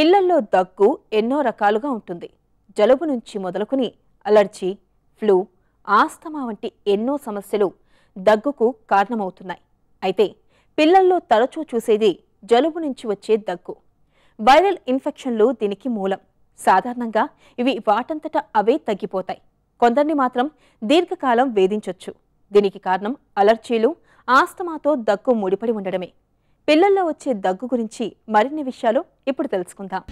పిల్లల్లో దగ్గు ఎన్నో రకాలుగా ఉంటుంది జలుబు నుంచి మొదలుకొని అలర్జీ ఫ్లూ ఆస్తమా వంటి ఎన్నో సమస్యలు దగ్గుకు కారణమవుతున్నాయి అయితే పిల్లల్లో తరచూ చూసేది జలుబు నుంచి వచ్చే దగ్గు వైరల్ ఇన్ఫెక్షన్లు దీనికి మూలం సాధారణంగా ఇవి వాటంతట అవే తగ్గిపోతాయి కొందరిని మాత్రం దీర్ఘకాలం వేధించొచ్చు దీనికి కారణం అలర్జీలు ఆస్తమాతో దగ్గు ముడిపడి ఉండడమే పిల్లల్లో వచ్చే దగ్గు గురించి మరిన్ని విషయాలు ఇప్పుడు తెలుసుకుందాం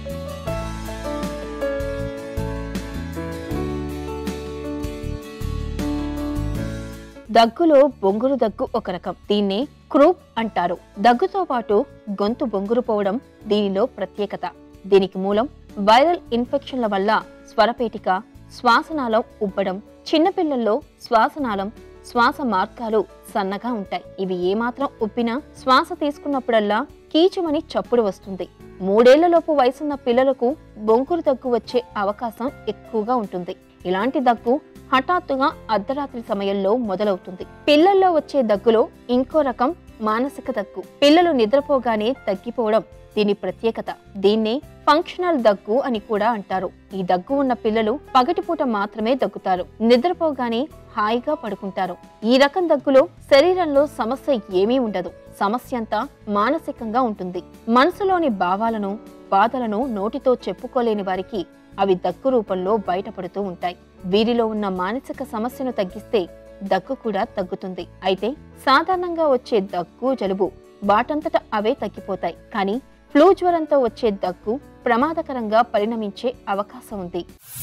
దగ్గులో బొంగురు దగ్గు ఒక రకం దీన్ని క్రూప్ అంటారు దగ్గుతో పాటు గొంతు బొంగురు పోవడం దీనిలో ప్రత్యేకత దీనికి మూలం వైరల్ ఇన్ఫెక్షన్ల వల్ల స్వరపేటిక శ్వాసనాళం ఉబ్బడం చిన్నపిల్లల్లో శ్వాసనాళం శ్వాస మార్గాలు సన్నగా ఉంటాయి ఇవి ఏమాత్రం ఉబ్బినా శ్వాస తీసుకున్నప్పుడల్లా కీచుమని చప్పుడు వస్తుంది మూడేళ్లలోపు వయసున్న పిల్లలకు బొంకురు దగ్గు వచ్చే అవకాశం ఎక్కువగా ఉంటుంది ఇలాంటి దగ్గు హఠాత్తుగా అర్ధరాత్రి సమయంలో మొదలవుతుంది పిల్లల్లో వచ్చే దగ్గులో ఇంకో రకం మానసిక దగ్గు పిల్లలు నిద్రపోగానే తగ్గిపోవడం దీని ప్రత్యేకత దీన్నే ఫంక్షనల్ దగ్గు అని కూడా అంటారు ఈ దగ్గు ఉన్న పిల్లలు పగటిపూట మాత్రమే దగ్గుతారు నిద్రపోగానే హాయిగా పడుకుంటారు ఈ రకం దగ్గులో శరీరంలో సమస్య ఏమీ ఉండదు సమస్య అంతా మానసికంగా ఉంటుంది మనసులోని భావాలను బాధలను నోటితో చెప్పుకోలేని వారికి అవి దగ్గు రూపంలో బయటపడుతూ ఉంటాయి వీరిలో ఉన్న మానసిక సమస్యను తగ్గిస్తే దగ్గు కూడా తగ్గుతుంది అయితే సాధారణంగా వచ్చే దగ్గు జలుబు వాటంతట అవే తగ్గిపోతాయి కానీ ఫ్లూ జ్వరంతో వచ్చే దగ్గు ప్రమాదకరంగా పరిణమించే అవకాశం ఉంది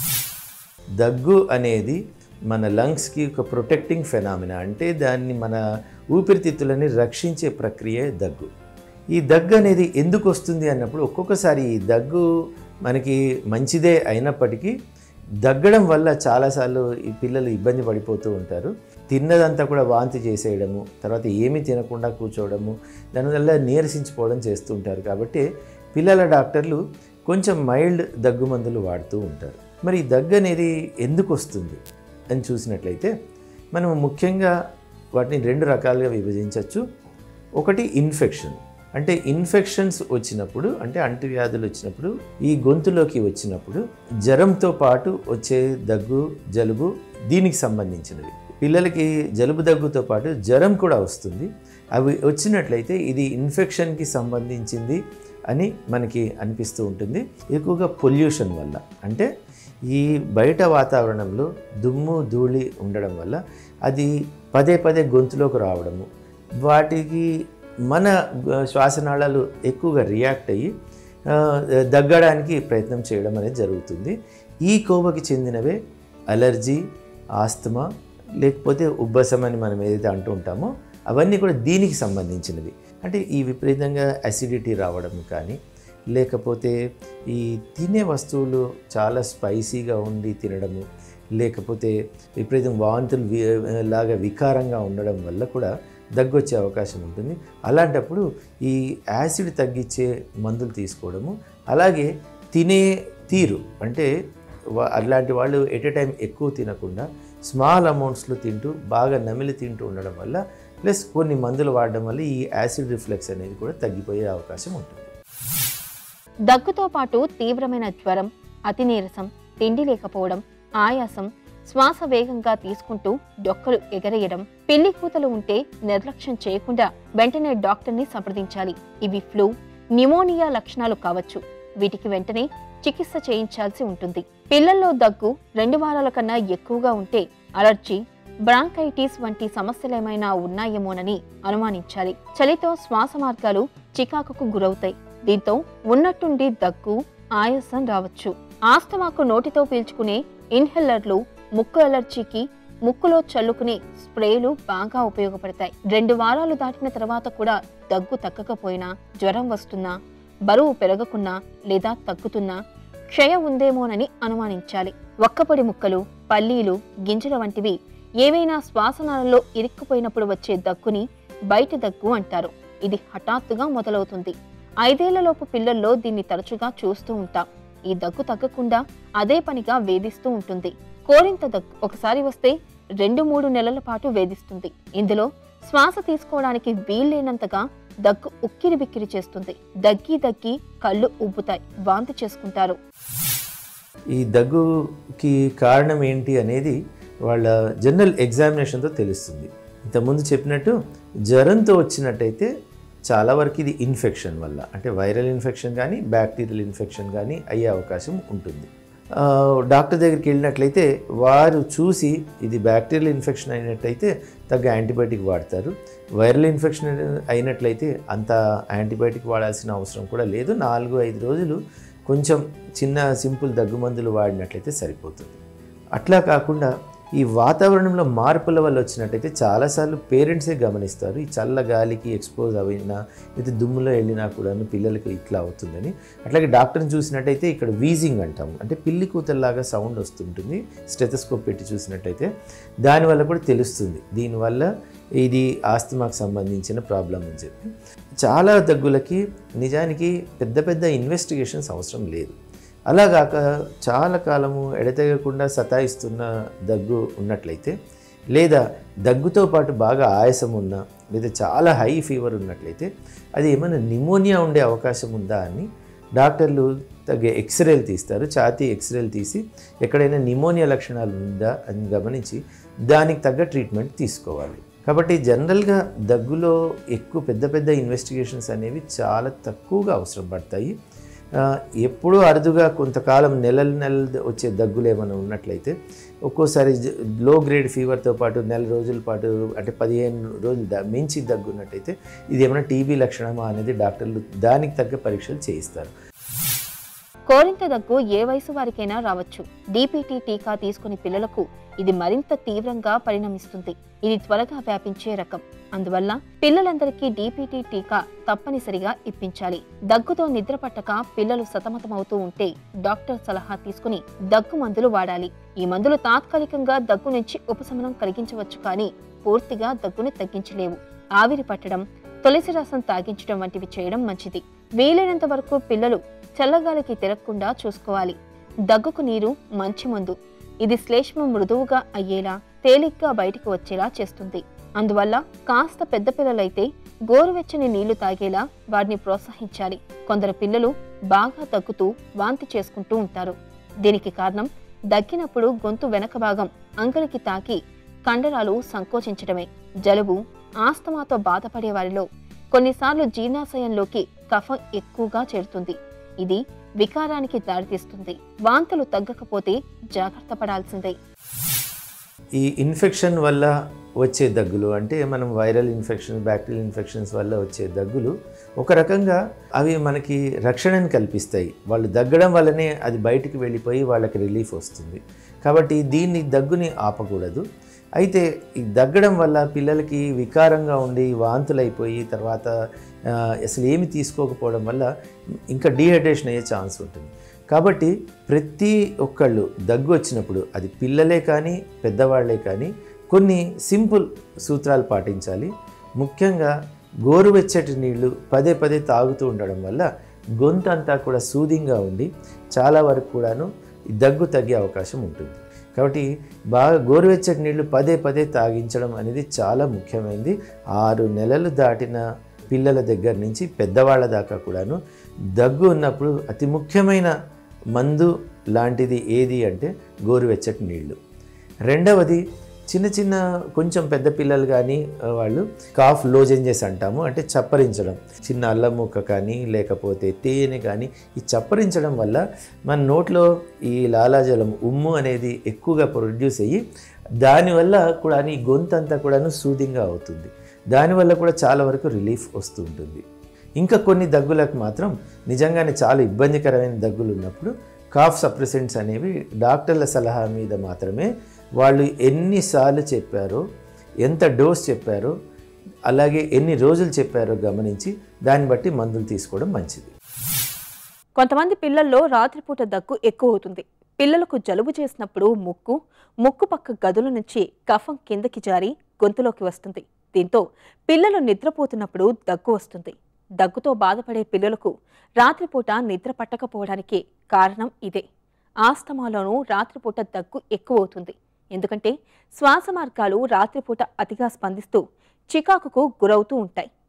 దగ్గు అనేది మన లంగ్స్కి ఒక ప్రొటెక్టింగ్ ఫెనామినా అంటే దాన్ని మన ఊపిరితిత్తులని రక్షించే ప్రక్రియ దగ్గు ఈ దగ్గు అనేది ఎందుకు వస్తుంది అన్నప్పుడు ఒక్కొక్కసారి ఈ దగ్గు మనకి మంచిదే అయినప్పటికీ దగ్గడం వల్ల చాలాసార్లు ఈ పిల్లలు ఇబ్బంది పడిపోతూ ఉంటారు తిన్నదంతా కూడా వాంతి చేసేయడము తర్వాత ఏమీ తినకుండా కూర్చోవడము దానివల్ల నీరసించిపోవడం చేస్తూ ఉంటారు కాబట్టి పిల్లల డాక్టర్లు కొంచెం మైల్డ్ దగ్గు మందులు వాడుతూ ఉంటారు మరి ఈ దగ్గు అనేది ఎందుకు వస్తుంది అని చూసినట్లయితే మనం ముఖ్యంగా వాటిని రెండు రకాలుగా విభజించవచ్చు ఒకటి ఇన్ఫెక్షన్ అంటే ఇన్ఫెక్షన్స్ వచ్చినప్పుడు అంటే అంటువ్యాధులు వచ్చినప్పుడు ఈ గొంతులోకి వచ్చినప్పుడు జ్వరంతో పాటు వచ్చే దగ్గు జలుబు దీనికి సంబంధించినవి పిల్లలకి జలుబు దగ్గుతో పాటు జ్వరం కూడా వస్తుంది అవి వచ్చినట్లయితే ఇది ఇన్ఫెక్షన్కి సంబంధించింది అని మనకి అనిపిస్తూ ఉంటుంది ఎక్కువగా పొల్యూషన్ వల్ల అంటే ఈ బయట వాతావరణంలో దుమ్ము ధూళి ఉండడం వల్ల అది పదే పదే గొంతులోకి రావడము వాటికి మన శ్వాసనాళాలు ఎక్కువగా రియాక్ట్ అయ్యి ఆ, దగ్గడానికి ప్రయత్నం చేయడం అనేది జరుగుతుంది ఈ కోవకి చెందినవే అలర్జీ ఆస్తమా లేకపోతే ఉబ్బసం అని మనం ఏదైతే అంటూ ఉంటామో అవన్నీ కూడా దీనికి సంబంధించినవి అంటే ఈ విపరీతంగా అసిడిటీ రావడం కానీ లేకపోతే ఈ తినే వస్తువులు చాలా స్పైసీగా ఉండి తినడము లేకపోతే విపరీతం వాంతులు వి- లాగా వికారంగా ఉండడం వల్ల కూడా దగ్గు వచ్చే అవకాశం ఉంటుంది అలాంటప్పుడు ఈ యాసిడ్ తగ్గించే మందులు తీసుకోవడము అలాగే తినే తీరు అంటే వా- అలాంటి వాళ్ళు ఎట్ ఎ టైం ఎక్కువ తినకుండా స్మాల్ అమౌంట్స్లో తింటూ బాగా నమిలి తింటూ ఉండడం వల్ల ప్లస్ కొన్ని మందులు వాడడం వల్ల ఈ యాసిడ్ రిఫ్లెక్స్ అనేది కూడా తగ్గిపోయే అవకాశం ఉంటుంది దగ్గుతో పాటు తీవ్రమైన జ్వరం అతి నీరసం తిండి లేకపోవడం ఆయాసం శ్వాస వేగంగా తీసుకుంటూ డొక్కలు ఎగరేయడం పిల్లి కూతలు ఉంటే నిర్లక్ష్యం చేయకుండా వెంటనే డాక్టర్ని సంప్రదించాలి ఇవి ఫ్లూ న్యూమోనియా లక్షణాలు కావచ్చు వీటికి వెంటనే చికిత్స చేయించాల్సి ఉంటుంది పిల్లల్లో దగ్గు రెండు వారాల కన్నా ఎక్కువగా ఉంటే అలర్జీ బ్రాంకైటిస్ వంటి సమస్యలేమైనా ఉన్నాయేమోనని అనుమానించాలి చలితో శ్వాస మార్గాలు చికాకుకు గురవుతాయి దీంతో ఉన్నట్టుండి దగ్గు ఆయాసం రావచ్చు ఆస్తమాకు నోటితో పీల్చుకునే ఇన్హెల్లర్లు ముక్కు అలర్జీకి ముక్కులో చల్లుకునే స్ప్రేలు బాగా ఉపయోగపడతాయి రెండు వారాలు దాటిన తర్వాత కూడా దగ్గు తగ్గకపోయినా జ్వరం వస్తున్నా బరువు పెరగకున్నా లేదా తగ్గుతున్నా క్షయ ఉందేమోనని అనుమానించాలి ఒక్కపొడి ముక్కలు పల్లీలు గింజల వంటివి ఏవైనా శ్వాసనాలలో ఇరుక్కుపోయినప్పుడు వచ్చే దగ్గుని బయటి దగ్గు అంటారు ఇది హఠాత్తుగా మొదలవుతుంది ఐదేళ్లలోపు పిల్లల్లో దీన్ని తరచుగా చూస్తూ ఉంటాం ఈ దగ్గు తగ్గకుండా అదే పనిగా వేధిస్తూ ఉంటుంది కోరింత దగ్గు ఒకసారి వస్తే రెండు మూడు నెలల పాటు వేధిస్తుంది ఇందులో శ్వాస తీసుకోవడానికి వీల్లేనంతగా దగ్గు ఉక్కిరి బిక్కిరి చేస్తుంది దగ్గి దగ్గి కళ్ళు ఉబ్బుతాయి వాంతి చేసుకుంటారు ఈ దగ్గుకి కారణం ఏంటి అనేది వాళ్ళ జనరల్ ఎగ్జామినేషన్తో తెలుస్తుంది ఇంతకుముందు చెప్పినట్టు జ్వరంతో వచ్చినట్టయితే చాలా వరకు ఇది ఇన్ఫెక్షన్ వల్ల అంటే వైరల్ ఇన్ఫెక్షన్ కానీ బ్యాక్టీరియల్ ఇన్ఫెక్షన్ కానీ అయ్యే అవకాశం ఉంటుంది ఆ, డాక్టర్ దగ్గరికి వెళ్ళినట్లయితే వారు చూసి ఇది బ్యాక్టీరియల్ ఇన్ఫెక్షన్ అయినట్టయితే తగ్గ యాంటీబయాటిక్ వాడతారు వైరల్ ఇన్ఫెక్షన్ అయినట్లయితే అంత యాంటీబయాటిక్ వాడాల్సిన అవసరం కూడా లేదు నాలుగు ఐదు రోజులు కొంచెం చిన్న సింపుల్ దగ్గు మందులు వాడినట్లయితే సరిపోతుంది అట్లా కాకుండా ఈ వాతావరణంలో మార్పుల వల్ల వచ్చినట్టయితే చాలాసార్లు పేరెంట్సే గమనిస్తారు ఈ చల్ల గాలికి ఎక్స్పోజ్ అయినా లేదా దుమ్ములో వెళ్ళినా కూడాను పిల్లలకి ఇట్లా అవుతుందని అట్లాగే డాక్టర్ని చూసినట్టయితే ఇక్కడ వీజింగ్ అంటాము అంటే పిల్లి కూతల్లాగా సౌండ్ వస్తుంటుంది స్టెథోస్కోప్ పెట్టి చూసినట్టయితే దానివల్ల కూడా తెలుస్తుంది దీనివల్ల ఇది ఆస్తమాకు సంబంధించిన ప్రాబ్లం అని చెప్పి చాలా దగ్గులకి నిజానికి పెద్ద పెద్ద ఇన్వెస్టిగేషన్స్ అవసరం లేదు అలాగాక చాలా కాలము ఎడతెగకుండా సతాయిస్తున్న దగ్గు ఉన్నట్లయితే లేదా దగ్గుతో పాటు బాగా ఆయాసం ఉన్నా లేదా చాలా హై ఫీవర్ ఉన్నట్లయితే అది ఏమైనా నిమోనియా ఉండే అవకాశం ఉందా అని డాక్టర్లు తగ్గ ఎక్స్రేలు తీస్తారు ఛాతీ ఎక్స్రేలు తీసి ఎక్కడైనా నిమోనియా లక్షణాలు ఉందా అని గమనించి దానికి తగ్గ ట్రీట్మెంట్ తీసుకోవాలి కాబట్టి జనరల్గా దగ్గులో ఎక్కువ పెద్ద పెద్ద ఇన్వెస్టిగేషన్స్ అనేవి చాలా తక్కువగా అవసరం పడతాయి ఆ, ఎప్పుడూ అరుదుగా కొంతకాలం నెలలు నెలలు వచ్చే దగ్గులు ఏమైనా ఉన్నట్లయితే ఒక్కోసారి జ- లో గ్రేడ్ ఫీవర్తో పాటు నెల రోజుల పాటు అంటే పదిహేను రోజులు దా- మించి దగ్గు ఉన్నట్టయితే ఇది ఏమైనా టీబీ లక్షణమా అనేది డాక్టర్లు దానికి తగ్గ పరీక్షలు చేయిస్తారు కోరింత దగ్గు ఏ వయసు వారికైనా రావచ్చు డిపిటి టీకా తీసుకుని పిల్లలకు ఇది మరింత తీవ్రంగా పరిణమిస్తుంది ఇది త్వరగా వ్యాపించే రకం అందువల్ల పిల్లలందరికీ డిపిటి టీకా తప్పనిసరిగా ఇప్పించాలి దగ్గుతో నిద్ర పట్టక పిల్లలు సతమతమవుతూ ఉంటే డాక్టర్ సలహా తీసుకుని దగ్గు మందులు వాడాలి ఈ మందులు తాత్కాలికంగా దగ్గు నుంచి ఉపశమనం కలిగించవచ్చు కానీ పూర్తిగా దగ్గుని తగ్గించలేవు ఆవిరి పట్టడం తులసి రసం తాగించడం వంటివి చేయడం మంచిది వీలైనంత వరకు పిల్లలు చల్లగాలికి తిరగకుండా చూసుకోవాలి దగ్గుకు నీరు మంచి మందు ఇది శ్లేష్మం మృదువుగా అయ్యేలా తేలిగ్గా బయటికి వచ్చేలా చేస్తుంది అందువల్ల కాస్త పెద్ద పిల్లలైతే గోరువెచ్చని నీళ్లు తాగేలా వారిని ప్రోత్సహించాలి కొందరు పిల్లలు బాగా దగ్గుతూ వాంతి చేసుకుంటూ ఉంటారు దీనికి కారణం దగ్గినప్పుడు గొంతు వెనక భాగం అంగలికి తాకి కండరాలు సంకోచించడమే జలుబు ఆస్తమాతో బాధపడే వారిలో కొన్నిసార్లు జీర్ణాశయంలోకి కఫం ఎక్కువగా చేరుతుంది ఇది వికారానికి దారితీస్తుంది వాంతులు తగ్గకపోతే జాగ్రత్త పడాల్సిందే ఈ ఇన్ఫెక్షన్ వల్ల వచ్చే దగ్గులు అంటే మనం వైరల్ ఇన్ఫెక్షన్ బ్యాక్టీరియల్ ఇన్ఫెక్షన్స్ వల్ల వచ్చే దగ్గులు ఒక రకంగా అవి మనకి రక్షణను కల్పిస్తాయి వాళ్ళు దగ్గడం వల్లనే అది బయటికి వెళ్ళిపోయి వాళ్ళకి రిలీఫ్ వస్తుంది కాబట్టి దీన్ని దగ్గుని ఆపకూడదు అయితే ఈ దగ్గడం వల్ల పిల్లలకి వికారంగా ఉండి వాంతులు అయిపోయి తర్వాత ఆ, అసలు ఏమి తీసుకోకపోవడం వల్ల ఇంకా డీహైడ్రేషన్ అయ్యే ఛాన్స్ ఉంటుంది కాబట్టి ప్రతి ఒక్కళ్ళు దగ్గు వచ్చినప్పుడు అది పిల్లలే కానీ పెద్దవాళ్ళే కానీ కొన్ని సింపుల్ సూత్రాలు పాటించాలి ముఖ్యంగా గోరువెచ్చటి నీళ్లు పదే పదే తాగుతూ ఉండడం వల్ల గొంతు అంతా కూడా సూదింగా ఉండి చాలా వరకు కూడాను ఈ దగ్గు తగ్గే అవకాశం ఉంటుంది కాబట్టి బాగా గోరువెచ్చటి నీళ్లు పదే పదే తాగించడం అనేది చాలా ముఖ్యమైనది ఆరు నెలలు దాటిన పిల్లల దగ్గర నుంచి పెద్దవాళ్ళ దాకా కూడాను దగ్గు ఉన్నప్పుడు అతి ముఖ్యమైన మందు లాంటిది ఏది అంటే గోరువెచ్చటి నీళ్లు రెండవది చిన్న చిన్న కొంచెం పెద్ద పిల్లలు కానీ ఆ, వాళ్ళు కాఫ్ లోజెంజెస్ అంటాము అంటే చప్పరించడం చిన్న అల్లం ముక్క కానీ లేకపోతే తేనె కానీ ఈ చప్పరించడం వల్ల మన నోట్లో ఈ లాలాజలం ఉమ్ము అనేది ఎక్కువగా ప్రొడ్యూస్ అయ్యి దానివల్ల కూడా ఈ గొంతు అంతా కూడాను సూదింగా అవుతుంది దానివల్ల కూడా చాలా వరకు రిలీఫ్ వస్తూ ఉంటుంది ఇంకా కొన్ని దగ్గులకు మాత్రం నిజంగానే చాలా ఇబ్బందికరమైన దగ్గులు ఉన్నప్పుడు కాఫ్ సప్రెసెంట్స్ అనేవి డాక్టర్ల సలహా మీద మాత్రమే వాళ్ళు ఎన్నిసార్లు చెప్పారో ఎంత డోస్ చెప్పారో అలాగే ఎన్ని రోజులు చెప్పారో గమనించి దాన్ని బట్టి మందులు తీసుకోవడం మంచిది కొంతమంది పిల్లల్లో రాత్రిపూట దగ్గు ఎక్కువ అవుతుంది పిల్లలకు జలుబు చేసినప్పుడు ముక్కు ముక్కు పక్క గదుల నుంచి కఫం కిందకి జారి గొంతులోకి వస్తుంది దీంతో పిల్లలు నిద్రపోతున్నప్పుడు దగ్గు వస్తుంది దగ్గుతో బాధపడే పిల్లలకు రాత్రిపూట నిద్ర పట్టకపోవడానికి కారణం ఇదే ఆస్తమాలోనూ రాత్రిపూట దగ్గు ఎక్కువ అవుతుంది ఎందుకంటే శ్వాస మార్గాలు రాత్రిపూట అతిగా స్పందిస్తూ చికాకుకు గురవుతూ ఉంటాయి